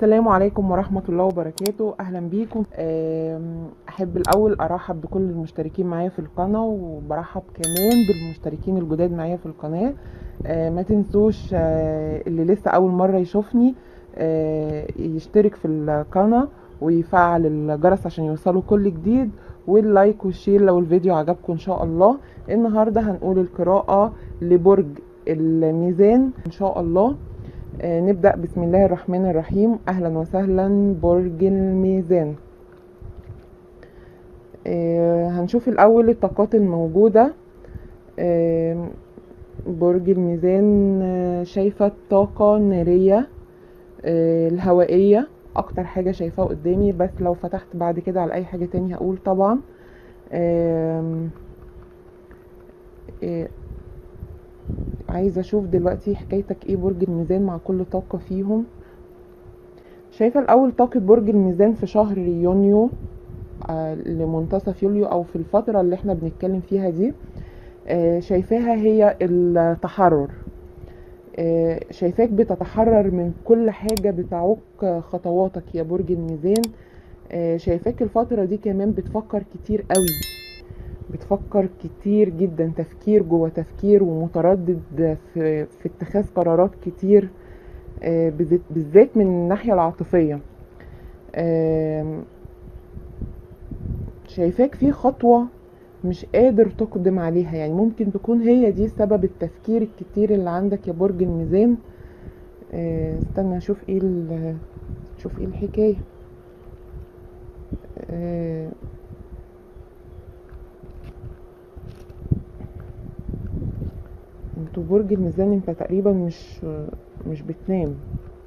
السلام عليكم ورحمة الله وبركاته أهلا بيكم أم، أحب الأول أرحب بكل المشتركين معايا في القناة وبرحب كمان بالمشتركين الجداد معايا في القناة أه، ما تنسوش أه، اللي لسه أول مرة يشوفني أه، يشترك في القناة ويفعل الجرس عشان يوصله كل جديد واللايك والشير لو الفيديو عجبكم إن شاء الله النهاردة هنقول القراءة لبرج الميزان إن شاء الله آه، نبدأ بسم الله الرحمن الرحيم أهلا وسهلا برج الميزان آه، هنشوف الأول الطاقات الموجودة آه، برج الميزان آه، شايفة الطاقة النارية آه، الهوائية أكتر حاجة شايفاها قدامي بس لو فتحت بعد كده على أي حاجة تانية هقول طبعا آم، آه، عايزه اشوف دلوقتي حكايتك ايه برج الميزان مع كل طاقه فيهم شايفه الاول طاقه برج الميزان في شهر يونيو آه، لمنتصف يوليو او في الفتره اللي احنا بنتكلم فيها دي آه، شايفاها هي التحرر آه، شايفاك بتتحرر من كل حاجه بتعوق خطواتك يا برج الميزان آه، شايفاك الفتره دي كمان بتفكر كتير قوي بتفكر كتير جدا تفكير جوه تفكير ومتردد في, في اتخاذ قرارات كتير آه، بالذات- بالذات من الناحية العاطفية آم، شايفاك في خطوة مش قادر تقدم عليها يعني ممكن تكون هي دي سبب التفكير الكتير اللي عندك يا برج الميزان آه، استنى اشوف ايه ال- شوف ايه الحكاية آه، انتوا برج الميزان انت تقريبا مش مش بتنام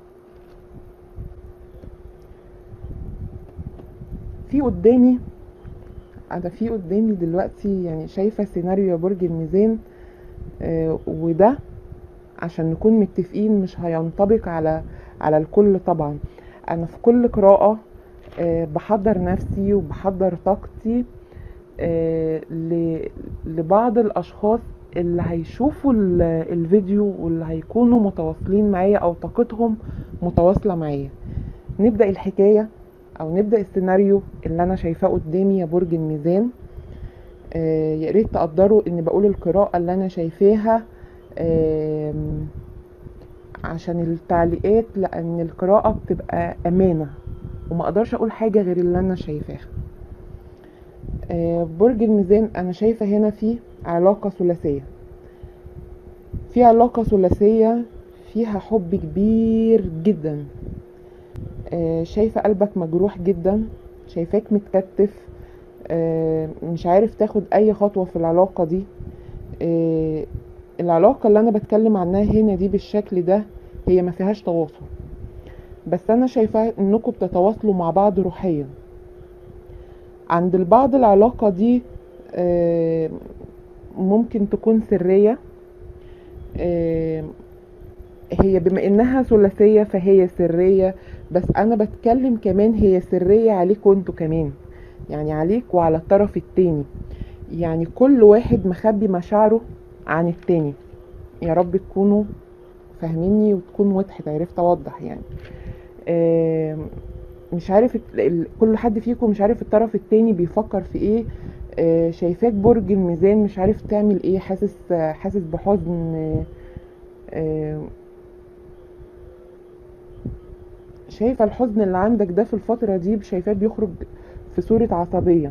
في قدامي انا في قدامي دلوقتي يعني شايفه سيناريو يا برج الميزان آه وده عشان نكون متفقين مش هينطبق على على الكل طبعا انا في كل قراءه آه بحضر نفسي وبحضر طاقتي آه ل- لبعض الاشخاص اللي هيشوفوا ال- الفيديو واللي هيكونوا متواصلين معايا او طاقتهم متواصله معايا نبدا الحكايه او نبدا السيناريو اللي انا شايفاه قدامي يا برج الميزان آه يا ريت تقدروا ان بقول القراءه اللي انا شايفاها آم، عشان التعليقات لان القراءه بتبقى امانه وما اقدرش اقول حاجه غير اللي انا شايفاها آه، برج الميزان انا شايفه هنا في علاقه ثلاثيه في علاقه ثلاثيه فيها حب كبير جدا آه، شايفه قلبك مجروح جدا شايفاك متكتف آه، مش عارف تاخد اي خطوه في العلاقه دي آه، العلاقه اللي انا بتكلم عنها هنا دي بالشكل ده هي ما فيهاش تواصل بس انا شايفه انكم بتتواصلوا مع بعض روحيا عند البعض العلاقة دي آه، ممكن تكون سرية آه، هي بما انها ثلاثية فهي سرية بس انا بتكلم كمان هي سرية عليكوا انتوا كمان يعني عليك وعلى الطرف التاني يعني كل واحد مخبي مشاعره عن التاني يا رب تكونوا فاهميني وتكون وضحت عرفت اوضح يعني آم، مش عارف ال- ال- كل حد فيكم مش عارف الطرف التاني بيفكر في ايه آه، شايفاك برج الميزان مش عارف تعمل ايه حاسس آه، حاسس بحزن آه، آه، شايفة الحزن اللي عندك ده في الفترة دي شايفاه بيخرج في صورة عصبية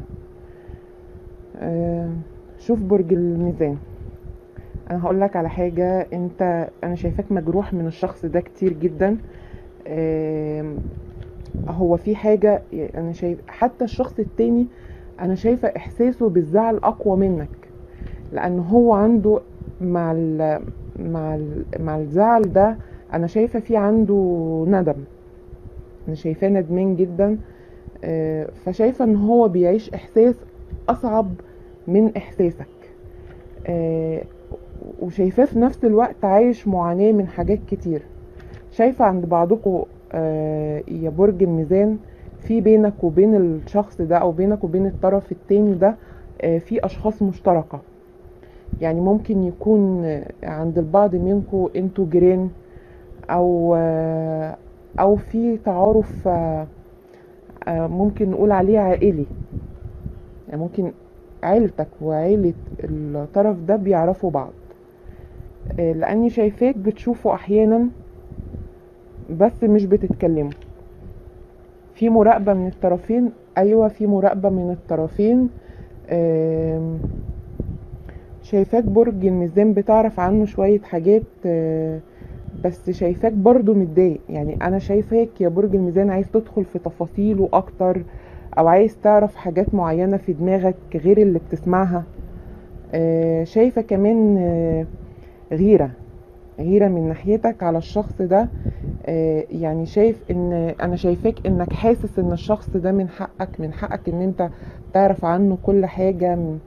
آه، شوف برج الميزان انا هقول لك على حاجة انت انا شايفاك مجروح من الشخص ده كتير جدا آم، هو في حاجة انا شايف حتى الشخص التاني انا شايفة احساسه بالزعل اقوى منك لان هو عنده مع ال مع ال مع الزعل ده انا شايفة في عنده ندم انا شايفاه ندمان جدا آه، فشايفة ان هو بيعيش احساس اصعب من احساسك آه، وشايفاه في نفس الوقت عايش معاناة من حاجات كتير شايفة عند بعضكم آه، يا برج الميزان في بينك وبين الشخص ده او بينك وبين الطرف التاني ده آه، في اشخاص مشتركة يعني ممكن يكون آه، عند البعض منكم انتوا جيران او آه، او في تعارف آه، آه، ممكن نقول عليه عائلي يعني ممكن عيلتك وعيلة الطرف ده بيعرفوا بعض آه، لاني شايفاك بتشوفوا احيانا بس مش بتتكلموا في مراقبة من الطرفين ايوه في مراقبة من الطرفين آم، شايفاك برج الميزان بتعرف عنه شوية حاجات آه، بس شايفاك برضو متضايق يعني انا شايفاك يا برج الميزان عايز تدخل في تفاصيله اكتر او عايز تعرف حاجات معينة في دماغك غير اللي بتسمعها آه، شايفة كمان آه، غيرة غيرة من ناحيتك على الشخص ده آه، يعني شايف ان انا شايفاك انك حاسس ان الشخص ده من حقك من حقك ان انت تعرف عنه كل حاجة من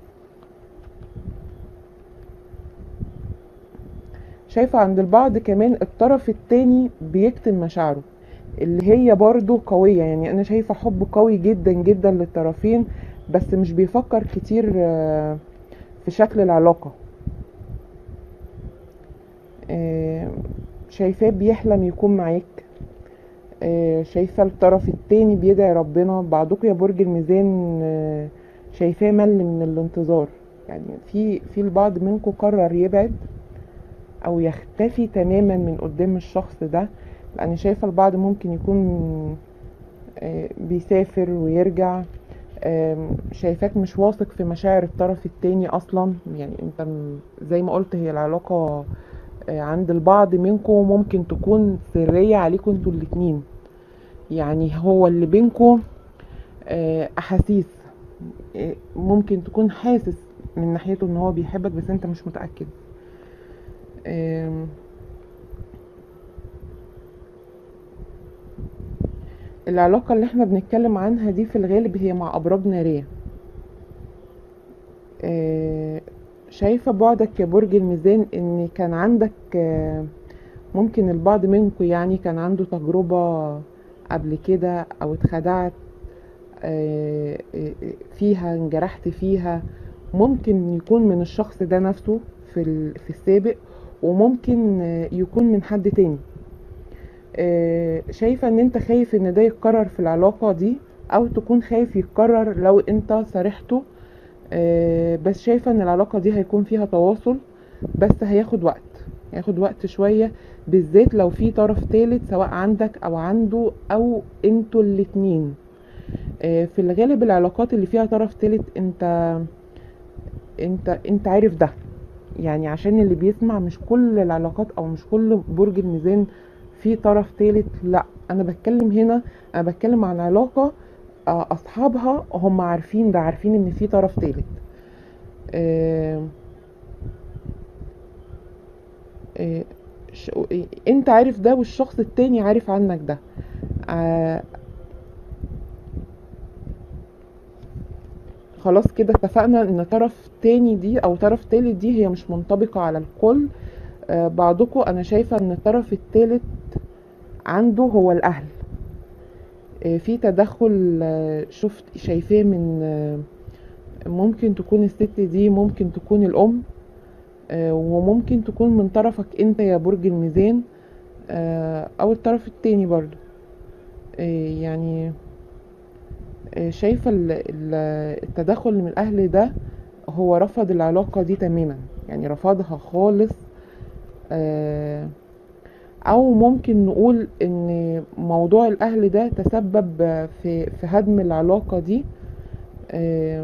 شايفة عند البعض كمان الطرف التاني بيكتم مشاعره اللي هي برضو قوية يعني انا شايفة حب قوي جدا جدا للطرفين بس مش بيفكر كتير آه، في شكل العلاقة آه، شايفاه بيحلم يكون معاك آه، شايفة الطرف التاني بيدعي ربنا بعضكم يا برج الميزان آه، شايفاه مل من الانتظار يعني في في البعض منكم قرر يبعد او يختفي تماما من قدام الشخص ده لان شايفة البعض ممكن يكون آه، بيسافر ويرجع آم، شايفاك مش واثق في مشاعر الطرف التاني اصلا يعني انت م- زي ما قلت هي العلاقة آه، عند البعض منكم ممكن تكون سرية عليكم انتوا الاتنين يعني هو اللي بينكم آه، احاسيس آه، ممكن تكون حاسس من ناحيته ان هو بيحبك بس انت مش متأكد آم، العلاقة اللي احنا بنتكلم عنها دي في الغالب هي مع أبراج نارية آه، شايفة بعدك يا برج الميزان ان كان عندك آه، ممكن البعض منكم يعني كان عنده تجربة قبل كده او اتخدعت آه، آه، فيها انجرحت فيها ممكن يكون من الشخص ده نفسه في ال- في السابق وممكن آه، يكون من حد تاني آه، شايفة ان انت خايف ان ده يتكرر في العلاقة دي او تكون خايف يتكرر لو انت صارحته آه، بس شايفة ان العلاقة دي هيكون فيها تواصل بس هياخد وقت هياخد وقت شوية بالذات لو في طرف تالت سواء عندك او عنده او انتوا الاتنين آه، في الغالب العلاقات اللي فيها طرف تالت انت انت انت عارف ده يعني عشان اللي بيسمع مش كل العلاقات او مش كل برج الميزان في طرف تالت لا انا بتكلم هنا انا بتكلم عن علاقة آه، اصحابها هم عارفين ده عارفين ان في طرف تالت آه، آه، ش- انت عارف ده والشخص التاني عارف عنك ده آه، خلاص كده اتفقنا ان طرف تاني دي او طرف تالت دي هي مش منطبقة على الكل آه، بعضكم انا شايفة ان الطرف التالت عنده هو الاهل آه، في تدخل آه، شفت شايفاه من آه، ممكن تكون الست دي ممكن تكون الام آه، وممكن تكون من طرفك انت يا برج الميزان آه، او الطرف التاني برضو آه، يعني آه، شايفة ال- ال- التدخل من الاهل ده هو رفض العلاقة دي تماما يعني رفضها خالص آه، او ممكن نقول ان موضوع الاهل ده تسبب في في هدم العلاقة دي آه،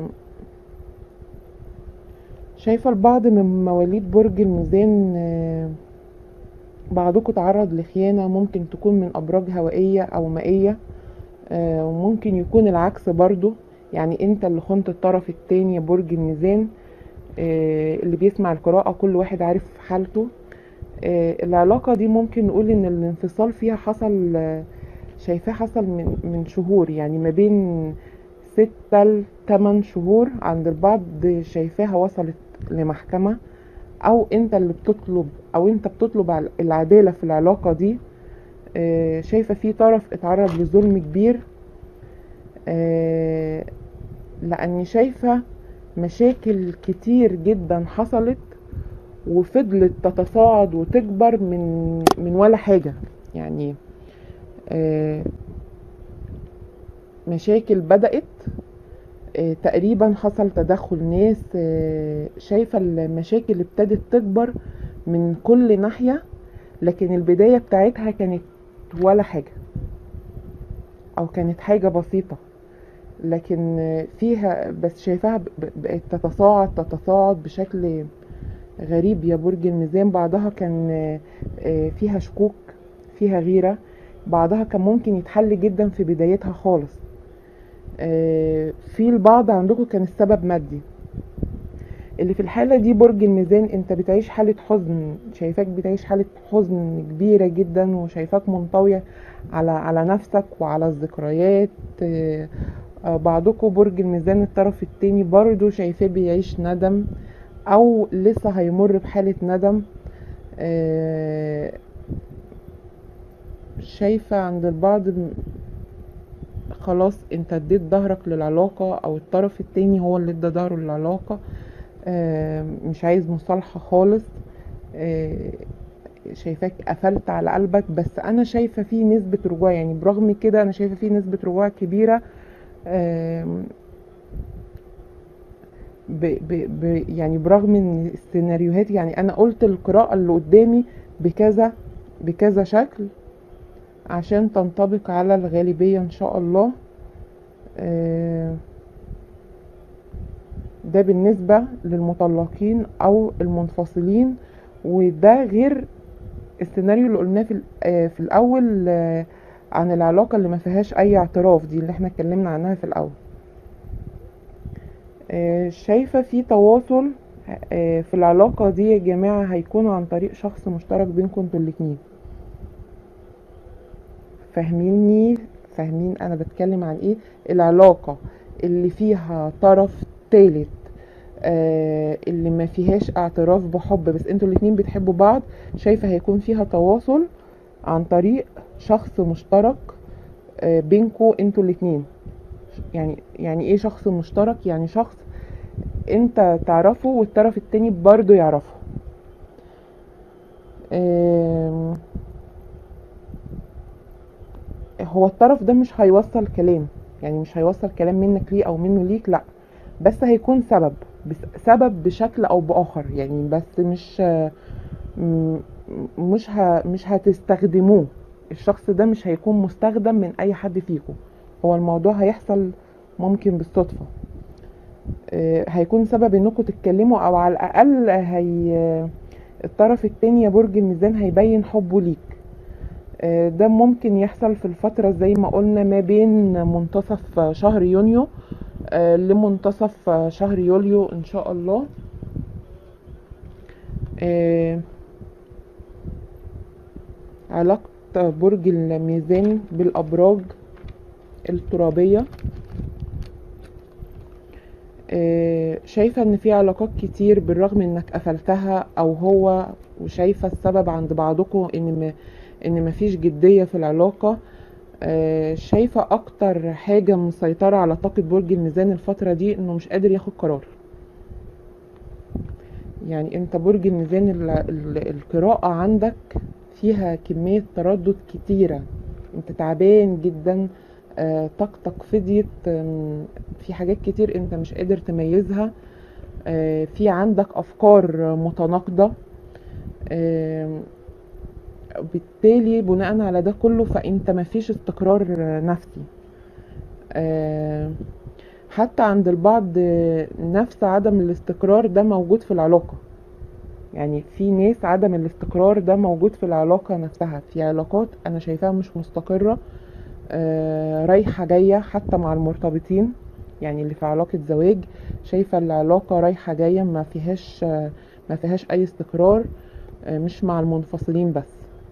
شايفة البعض من مواليد برج الميزان آه، بعضكم تعرض لخيانة ممكن تكون من أبراج هوائية أو مائية آه، وممكن يكون العكس برضو يعني انت اللي خنت الطرف التاني يا برج الميزان آه، اللي بيسمع القراءة كل واحد عارف حالته آه، العلاقة دي ممكن نقول ان الانفصال فيها حصل آه، شايفاه حصل من من شهور يعني ما بين ستة لتمن شهور عند البعض شايفاها وصلت لمحكمة او انت اللي بتطلب او انت بتطلب العدالة في العلاقة دي آه، شايفة في طرف اتعرض لظلم كبير آه، لاني شايفة مشاكل كتير جدا حصلت وفضلت تتصاعد وتكبر من من ولا حاجة يعني آه، مشاكل بدأت آه، تقريبا حصل تدخل ناس آه، شايفة المشاكل ابتدت تكبر من كل ناحية لكن البداية بتاعتها كانت ولا حاجة او كانت حاجة بسيطة لكن آه، فيها بس شايفاها ب- ب- بقت تتصاعد تتصاعد بشكل غريب يا برج الميزان بعضها كان آه، آه، فيها شكوك فيها غيرة بعضها كان ممكن يتحل جدا في بدايتها خالص آه، في البعض عندكم كان السبب مادي اللي في الحالة دي برج الميزان انت بتعيش حالة حزن شايفاك بتعيش حالة حزن كبيرة جدا وشايفاك منطوية على على نفسك وعلى الذكريات آه، آه، بعضكم برج الميزان الطرف التاني برضو شايفاه بيعيش ندم او لسه هيمر بحالة ندم آه، شايفة عند البعض م- خلاص انت اديت ظهرك للعلاقة او الطرف التاني هو اللي ادى ظهره للعلاقة آه، مش عايز مصالحة خالص آه، شايفاك قفلت على قلبك بس انا شايفة فيه نسبة رجوع يعني برغم كده انا شايفة فيه نسبة رجوع كبيرة آم، ب ب ب يعني برغم ان السيناريوهات يعني انا قلت القراءة اللي قدامي بكذا بكذا شكل عشان تنطبق على الغالبية ان شاء الله آه، ده بالنسبة للمطلقين او المنفصلين وده غير السيناريو اللي قلناه في, ال- آه، في الاول آه، عن العلاقة اللي ما فيهاش اي اعتراف دي اللي احنا اتكلمنا عنها في الاول آه، شايفة في تواصل آه، في العلاقة دي يا جماعة هيكون عن طريق شخص مشترك بينكم انتوا الاتنين فاهميني فاهمين انا بتكلم عن ايه العلاقة اللي فيها طرف تالت آه اللي ما فيهاش اعتراف بحب بس انتوا الاتنين بتحبوا بعض شايفة هيكون فيها تواصل عن طريق شخص مشترك آه بينكوا انتوا الاتنين يعني يعني ايه شخص مشترك يعني شخص انت تعرفه والطرف التاني برضه يعرفه آم، هو الطرف ده مش هيوصل كلام يعني مش هيوصل كلام منك ليه او منه ليك لا بس هيكون سبب بس سبب بشكل او باخر يعني بس مش م- مش ه مش هتستخدموه الشخص ده مش هيكون مستخدم من اي حد فيكم هو الموضوع هيحصل ممكن بالصدفة آه، هيكون سبب انكم تتكلموا او على الاقل هي الطرف التاني يا برج الميزان هيبين حبه ليك آه، ده ممكن يحصل في الفترة زي ما قلنا ما بين منتصف شهر يونيو آه، لمنتصف شهر يوليو ان شاء الله آه، علاقة برج الميزان بالأبراج الترابية آه، شايفة ان في علاقات كتير بالرغم انك قفلتها او هو وشايفة السبب عند بعضكم ان ما ان مفيش جدية في العلاقة آه، شايفة اكتر حاجة مسيطرة على طاقة برج الميزان الفترة دي انه مش قادر ياخد قرار يعني انت برج الميزان ال- ال- القراءة عندك فيها كمية تردد كتيرة انت تعبان جدا آه، طاقتك فضيت آم، في حاجات كتير انت مش قادر تميزها آه، في عندك افكار متناقضة آم، بالتالي بناء على ده كله فانت مفيش استقرار آه، نفسي آه، حتى عند البعض آه، نفس عدم الاستقرار ده موجود في العلاقة يعني في ناس عدم الاستقرار ده موجود في العلاقة نفسها في علاقات انا شايفاها مش مستقرة آه، رايحة جاية حتى مع المرتبطين يعني اللي في علاقة زواج شايفة العلاقة رايحة جاية ما فيهاش آه، ما فيهاش اي استقرار آه، مش مع المنفصلين بس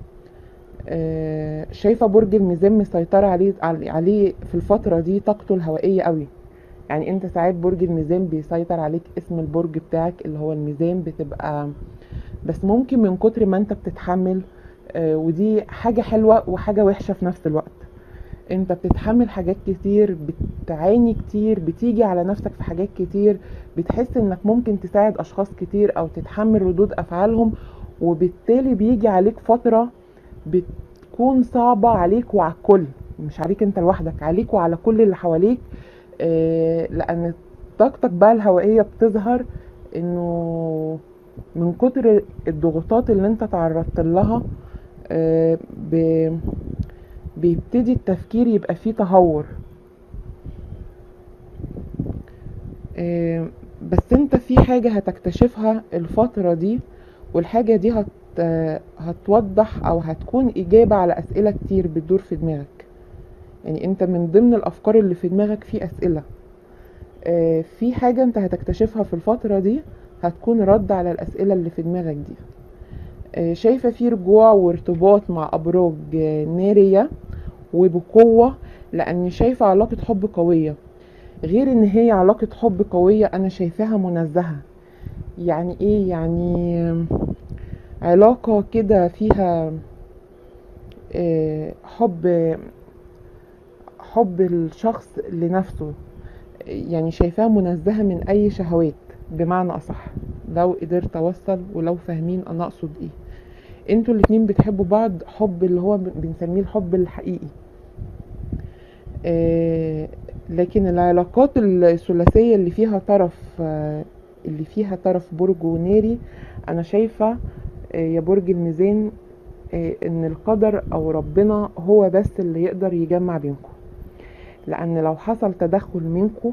آه، شايفة برج الميزان مسيطرة عليه عليه في الفترة دي طاقته الهوائية قوي يعني انت ساعات برج الميزان بيسيطر عليك اسم البرج بتاعك اللي هو الميزان بتبقى بس ممكن من كتر ما انت بتتحمل آه، ودي حاجة حلوة وحاجة وحشة في نفس الوقت انت بتتحمل حاجات كتير بتعاني كتير بتيجي على نفسك في حاجات كتير بتحس انك ممكن تساعد اشخاص كتير او تتحمل ردود افعالهم وبالتالي بيجي عليك فترة بت بتكون صعبة عليك وعلى الكل مش عليك انت لوحدك عليك وعلى كل اللي حواليك آه، لان طاقتك بقى الهوائية بتظهر انه من كتر الضغوطات اللي انت تعرضت لها آه، ب- بيبتدي التفكير يبقى فيه تهور آه، بس انت في حاجة هتكتشفها الفترة دي والحاجة دي هت هتوضح او هتكون اجابة على اسئلة كتير بتدور في دماغك يعني انت من ضمن الافكار اللي في دماغك في اسئلة آه، في حاجة انت هتكتشفها في الفترة دي هتكون رد على الاسئلة اللي في دماغك دي آه، شايفة في رجوع وارتباط مع ابراج آه، نارية وبقوة لاني شايفة علاقة حب قوية غير ان هي علاقة حب قوية انا شايفاها منزهة يعني ايه يعني علاقة كده فيها آه، حب حب الشخص لنفسه يعني شايفاها منزهة من اي شهوات بمعنى اصح لو قدرت اوصل ولو فاهمين انا اقصد ايه انتوا الاتنين بتحبوا بعض حب اللي هو بنسميه الحب الحقيقي آه، لكن العلاقات الثلاثية اللي فيها طرف آه، اللي فيها طرف برج وناري انا شايفة آه، يا برج الميزان آه، ان القدر او ربنا هو بس اللي يقدر يجمع بينكم لان لو حصل تدخل منكم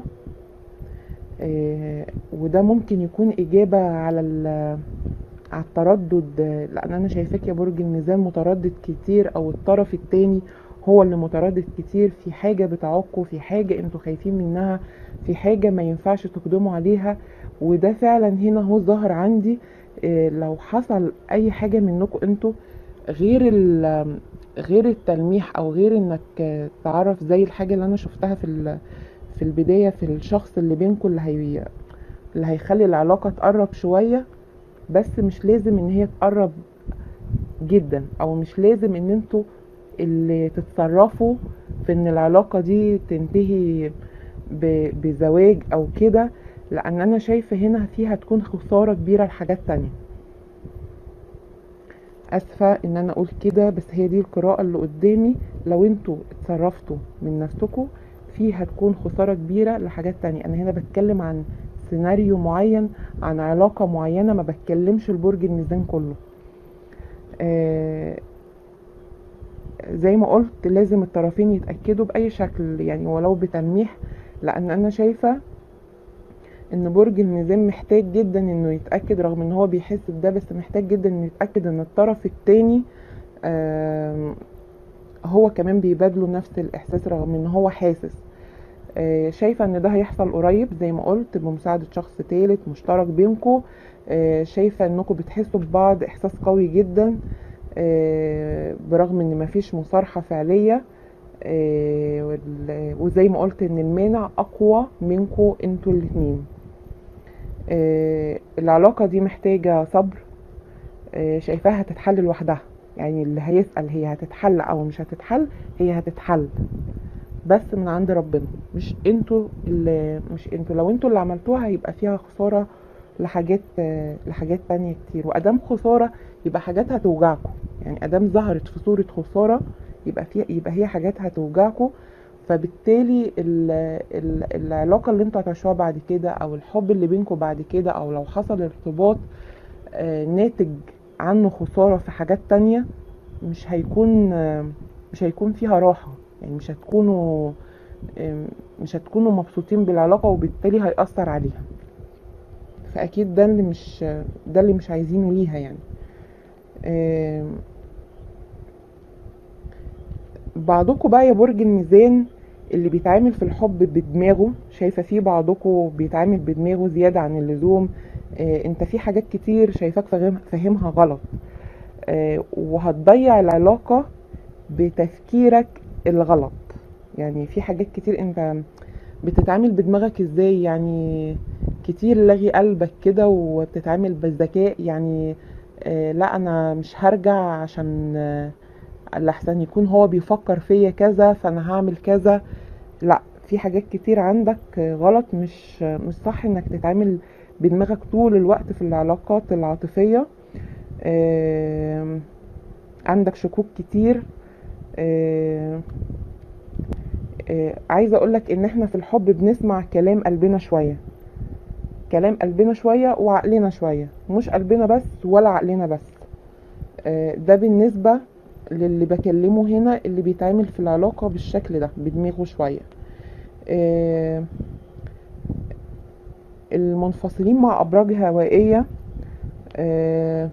آه، وده ممكن يكون اجابة على ال- على التردد آه، لان انا شايفاك يا برج الميزان متردد كتير او الطرف التاني هو اللي متردد كتير في حاجة بتعوقوا في حاجة انتوا خايفين منها في حاجة ما ينفعش تقدموا عليها وده فعلا هنا هو ظاهر عندي آه، لو حصل اي حاجة منكم انتوا غير ال- غير التلميح او غير انك آه، تعرف زي الحاجة اللي انا شفتها في ال- في البداية في الشخص اللي بينكم اللي هي اللي هيخلي العلاقة تقرب شوية بس مش لازم ان هي تقرب جدا او مش لازم ان انتوا اللي تتصرفوا في ان العلاقة دي تنتهي ب- بزواج او كده لان انا شايفة هنا فيها تكون خسارة كبيرة لحاجات تانية اسفة ان انا اقول كده بس هي دي القراءة اللي قدامي لو انتوا اتصرفتوا من نفسكم في هتكون خسارة كبيرة لحاجات تانية انا هنا بتكلم عن سيناريو معين عن علاقة معينة ما بتكلمش البرج الميزان كله آه زي ما قلت لازم الطرفين يتأكدوا بأي شكل يعني ولو بتلميح لأن أنا شايفة إن برج الميزان محتاج جدا إنه يتأكد رغم إن هو بيحس بده بس محتاج جدا إنه يتأكد إن الطرف التاني آم، هو كمان بيبادله نفس الإحساس رغم إن هو حاسس آه، شايفة إن ده هيحصل قريب زي ما قلت بمساعدة شخص تالت مشترك بينكم شايفة إنكم بتحسوا ببعض إحساس قوي جدا آه، برغم ان مفيش مصارحة فعلية آه، وال- وزي ما قلت ان المانع اقوى منكم انتوا الاتنين آه، العلاقة دي محتاجة صبر آه، شايفاها هتتحل لوحدها يعني اللي هيسأل هي هتتحل او مش هتتحل هي هتتحل بس من عند ربنا مش انتوا اللي مش انتوا لو انتوا اللي عملتوها هيبقى فيها خسارة لحاجات آه، لحاجات تانية كتير وادام خسارة يبقى حاجات هتوجعكم يعني ادام ظهرت في صورة خسارة يبقى فيها يبقى هي حاجات هتوجعكم فبالتالي ال ال العلاقة اللي انتوا هتعيشوها بعد كده او الحب اللي بينكم بعد كده او لو حصل ارتباط آه، ناتج عنه خسارة في حاجات تانية مش هيكون آه، مش هيكون فيها راحة يعني مش هتكونوا آم، مش هتكونوا مبسوطين بالعلاقة وبالتالي هيأثر عليها فأكيد ده اللي مش ده اللي مش عايزينه ليها يعني آم، بعضكم بقى يا برج الميزان اللي بيتعامل في الحب بدماغه شايفة في بعضكم بيتعامل بدماغه زيادة عن اللزوم آه، انت في حاجات كتير شايفاك فاهم- فاهمها غلط آه، وهتضيع العلاقة بتفكيرك الغلط يعني في حاجات كتير انت بتتعامل بدماغك ازاي يعني كتير لغي قلبك كده وبتتعامل بالذكاء يعني آه لا انا مش هرجع عشان آه لحسن يكون هو بيفكر فيا كذا فانا هعمل كذا لا في حاجات كتير عندك آه، غلط مش آه، مش صح انك تتعامل بدماغك طول الوقت في العلاقات العاطفية آم، عندك شكوك كتير آه، آه، عايزه اقولك ان احنا في الحب بنسمع كلام قلبنا شويه كلام قلبنا شويه وعقلنا شويه مش قلبنا بس ولا عقلنا بس آه، ده بالنسبه للي بكلمه هنا اللي بيتعامل في العلاقه بالشكل ده بدماغه شويه آه، المنفصلين مع ابراج هوائيه آه،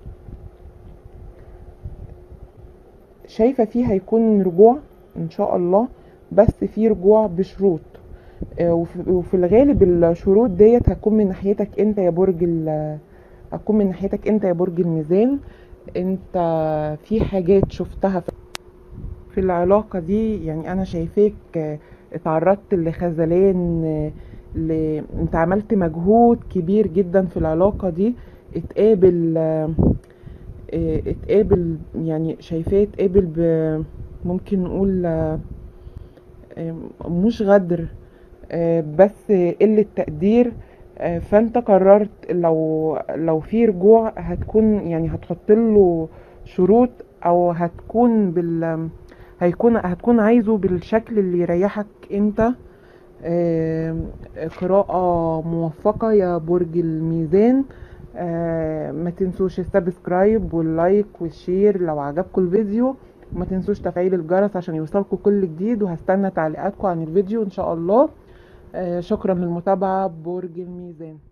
شايفه فيه هيكون رجوع ان شاء الله بس في رجوع بشروط آه، وف- وفي الغالب الشروط ديت هتكون من ناحيتك انت يا برج ال هتكون من ناحيتك انت يا برج الميزان انت في حاجات شفتها في- في العلاقة دي يعني انا شايفاك آه، اتعرضت لخذلان آه، ل... انت عملت مجهود كبير جدا في العلاقة دي اتقابل آه، آه، اتقابل يعني شايفاه اتقابل ب ممكن نقول آه، آه، مش غدر آه، بس قلة تقدير آه، فانت قررت لو لو في رجوع هتكون يعني هتحط له شروط او هتكون بال هيكون هتكون عايزه بالشكل اللي يريحك انت آه، قراءة موفقة يا برج الميزان آه، ما تنسوش السبسكرايب واللايك والشير لو عجبكم الفيديو وما تنسوش تفعيل الجرس عشان يوصلكم كل جديد وهستنى تعليقاتكم عن الفيديو ان شاء الله آه، شكرا للمتابعة برج الميزان